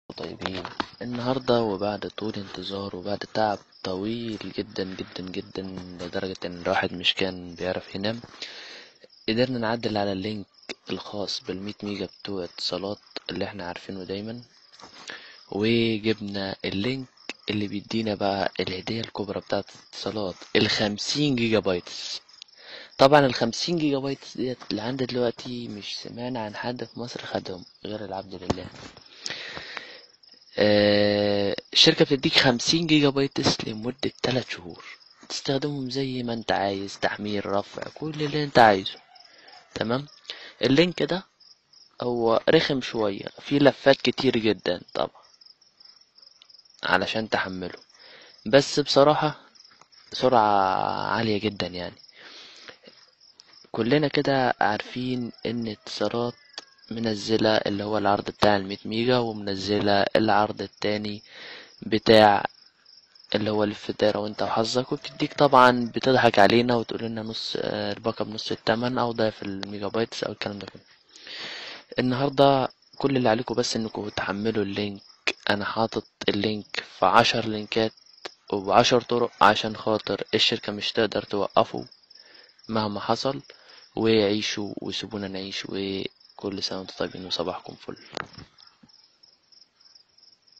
طيبين النهاردة وبعد طول انتظار وبعد تعب طويل جدا جدا جدا لدرجة ان الواحد مش كان بيعرف ينام قدرنا نعدل على اللينك الخاص بالمية ميجا بتوع اتصالات اللي احنا عارفينه دايما وجبنا اللينك اللي بيدينا بقى الهدية الكبرى بتاعت الاتصالات الخمسين جيجا بايتس طبعا الخمسين جيجا بايتس ديت اللي عندي دلوقتي مش سمعنا عن حد في مصر خدهم غير العبد لله آه، الشركة بتديك خمسين جيجا بايتس لمدة تلات شهور تستخدمهم زي ما انت عايز تحميل رفع كل اللي انت عايزه تمام اللينك ده هو رخم شوية فيه لفات كتير جدا طبعا علشان تحمله بس بصراحة سرعة عالية جدا يعني كلنا كده عارفين ان اتصالات منزلة اللي هو العرض بتاع المية ميجا ومنزلة العرض التاني بتاع اللي هو الفتارة وانت وحظك وبتديك طبعا بتضحك علينا وتقول لنا نص آه، الباقة بنص التمن او ضعف الميجا بايتس او الكلام ده كله النهاردة كل اللي عليكم بس انكم تحملوا اللينك انا حاطط اللينك في عشر لينكات وبعشر طرق عشان خاطر الشركة مش تقدر توقفه مهما حصل وعيشوا وسيبونا نعيش وكل سنة وانتم طيبين وصباحكم فل